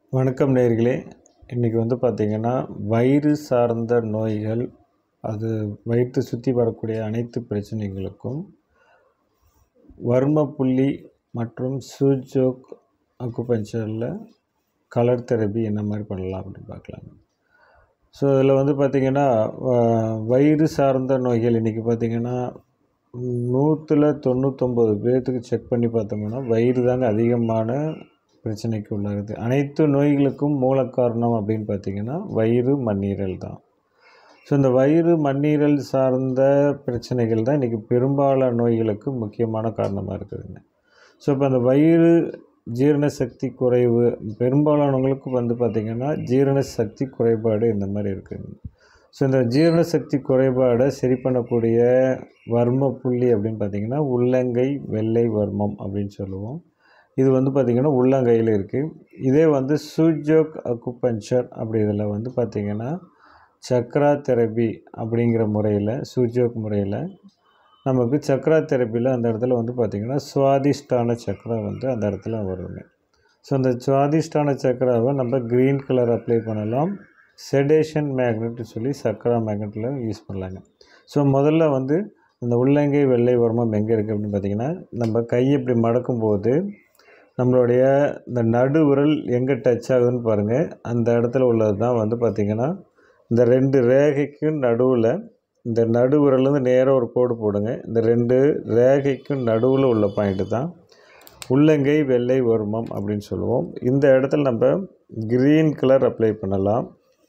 வணக்கம் நேயர்களே இன்றைக்கி வந்து பார்த்திங்கன்னா வயிறு சார்ந்த நோய்கள் அது வயிற்று சுற்றி வரக்கூடிய அனைத்து பிரச்சனைகளுக்கும் வர்ம புள்ளி மற்றும் சூஜோக் அக்குபஞ்சரில் கலர் தெரப்பி என்ன மாதிரி பண்ணலாம் அப்படின்னு பார்க்கலாம் ஸோ இதில் வந்து பார்த்திங்கன்னா வ- வயிறு சார்ந்த நோய்கள் இன்றைக்கி பார்த்திங்கன்னா நூற்றில் தொண்ணூத்தொம்பது பேர்த்துக்கு செக் பண்ணி பார்த்தோம்னா வயிறு தாங்க அதிகமான பிரச்சனைக்கு உள்ளாகுது அனைத்து நோய்களுக்கும் மூல காரணம் அப்படின்னு பார்த்திங்கன்னா வயிறு மண்ணீரல் தான் ஸோ இந்த வயிறு மண்ணீரல் சார்ந்த பிரச்சனைகள் தான் இன்றைக்கி பெரும்பாலான நோய்களுக்கு முக்கியமான காரணமாக இருக்குதுங்க ஸோ இப்போ அந்த வயிறு ஜீரண சக்தி குறைவு பெரும்பாலானவங்களுக்கு வந்து பார்த்திங்கன்னா ஜீரண சக்தி குறைபாடு இந்த மாதிரி இருக்குதுங்க ஸோ இந்த ஜீரண சக்தி குறைபாடை சரி பண்ணக்கூடிய வர்ம புள்ளி அப்படின்னு பார்த்திங்கன்னா உள்ளங்கை வெள்ளை வர்மம் அப்படின்னு சொல்லுவோம் இது வந்து பார்த்திங்கன்னா உள்ளங்கையில் இருக்குது இதே வந்து சூஜோக் அக்குபஞ்சர் அப்படி இதில் வந்து பார்த்திங்கன்னா சக்ரா தெரப்பி அப்படிங்கிற முறையில் சூஜோக் முறையில் நமக்கு சக்ரா தெரப்பியில் அந்த இடத்துல வந்து பார்த்திங்கன்னா சுவாதிஷ்டான சக்ரா வந்து அந்த இடத்துல வருங்க ஸோ அந்த சுவாதிஷ்டான சக்கராவை நம்ம க்ரீன் கலர் அப்ளை பண்ணலாம் செடேஷன் மேக்னெட் சொல்லி சக்கரா மேக்னெட்டில் யூஸ் பண்ணலாங்க ஸோ முதல்ல வந்து இந்த உள்ளங்கை வெள்ளை வர்மம் எங்கே இருக்குது அப்படின்னு பார்த்தீங்கன்னா நம்ம கையை இப்படி மடக்கும்போது நம்மளுடைய இந்த நடு விரல் எங்கே டச் ஆகுதுன்னு பாருங்கள் அந்த இடத்துல உள்ளது தான் வந்து பார்த்திங்கன்னா இந்த ரெண்டு ரேகைக்கும் நடுவில் இந்த நடு விரல்லேருந்து நேராக ஒரு கோடு போடுங்க இந்த ரெண்டு ரேகைக்கும் நடுவில் உள்ள பாயிண்ட்டு தான் உள்ளங்கை வெள்ளை வர்மம் அப்படின்னு சொல்லுவோம் இந்த இடத்துல நம்ம க்ரீன் கலர் அப்ளை பண்ணலாம்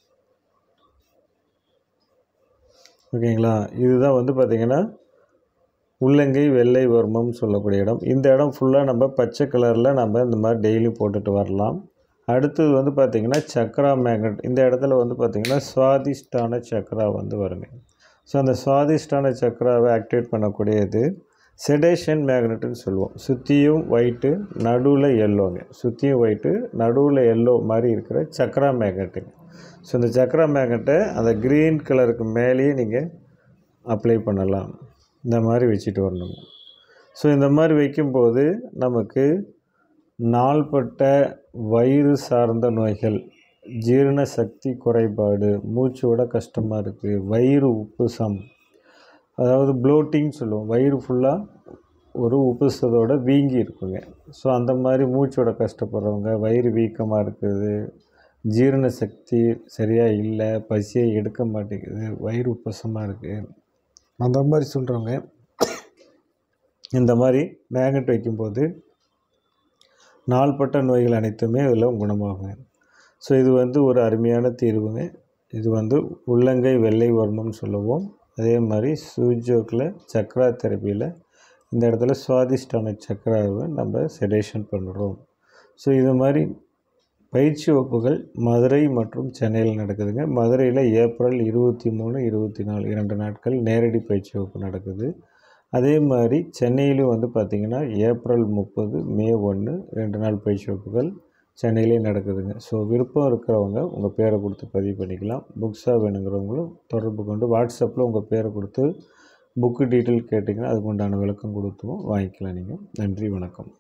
ஓகேங்களா இதுதான் வந்து பார்த்திங்கன்னா உள்ளங்கை வெள்ளை வர்மம் சொல்லக்கூடிய இடம் இந்த இடம் ஃபுல்லாக நம்ம பச்சை கலரில் நம்ம இந்த மாதிரி டெய்லி போட்டுட்டு வரலாம் அடுத்தது வந்து பார்த்திங்கன்னா சக்ரா மேக்னெட் இந்த இடத்துல வந்து பார்த்திங்கன்னா சுவாதிஷ்டான சக்ரா வந்து வருங்க ஸோ அந்த சுவாதிஷ்டான சக்ராவை ஆக்டிவேட் பண்ணக்கூடியது செடேஷன் மேக்னெட்டுன்னு சொல்லுவோம் சுற்றியும் ஒயிட்டு நடுவில் எல்லோங்க சுற்றியும் ஒயிட்டு நடுவில் எல்லோ மாதிரி இருக்கிற சக்ரா மேக்னெட்டுங்க ஸோ இந்த சக்ரா மேக்னெட்டை அந்த க்ரீன் கலருக்கு மேலேயே நீங்கள் அப்ளை பண்ணலாம் இந்த மாதிரி வச்சுட்டு வரணும் ஸோ இந்த மாதிரி வைக்கும்போது நமக்கு நாள்பட்ட வயிறு சார்ந்த நோய்கள் ஜீரண சக்தி குறைபாடு மூச்சு விட கஷ்டமாக இருக்குது வயிறு உப்புசம் அதாவது ப்ளோட்டிங் சொல்லுவோம் வயிறு ஃபுல்லாக ஒரு உப்புசத்தோட வீங்கி இருக்குங்க ஸோ அந்த மாதிரி மூச்சோட கஷ்டப்படுறவங்க வயிறு வீக்கமாக இருக்குது ஜீரண சக்தி சரியாக இல்லை பசியை எடுக்க மாட்டேங்குது வயிறு உப்பசமாக இருக்குது அந்த மாதிரி சொல்கிறவங்க இந்த மாதிரி மேக்னெட் வைக்கும்போது நாள்பட்ட நோய்கள் அனைத்துமே இதில் குணமாகுங்க ஸோ இது வந்து ஒரு அருமையான தீர்வுங்க இது வந்து உள்ளங்கை வெள்ளை வர்மம்னு சொல்லுவோம் அதே மாதிரி சூஜோக்கில் சக்ரா தெரப்பியில் இந்த இடத்துல சுவாதிஷ்டான சக்ராவை நம்ம செடேஷன் பண்ணுறோம் ஸோ இது மாதிரி பயிற்சி வகுப்புகள் மதுரை மற்றும் சென்னையில் நடக்குதுங்க மதுரையில் ஏப்ரல் இருபத்தி மூணு இருபத்தி நாலு இரண்டு நாட்கள் நேரடி பயிற்சி வகுப்பு நடக்குது அதே மாதிரி சென்னையிலும் வந்து பார்த்திங்கன்னா ஏப்ரல் முப்பது மே ஒன்று ரெண்டு நாள் பயிற்சி வகுப்புகள் சென்னையிலே நடக்குதுங்க ஸோ விருப்பம் இருக்கிறவங்க உங்கள் பேரை கொடுத்து பதிவு பண்ணிக்கலாம் புக்ஸாக வேணுங்கிறவங்களும் தொடர்பு கொண்டு வாட்ஸ்அப்பில் உங்கள் பேரை கொடுத்து புக்கு டீட்டெயில் கேட்டிங்கன்னா அதுக்கு உண்டான விளக்கம் கொடுத்தும் வாங்கிக்கலாம் நீங்கள் நன்றி வணக்கம்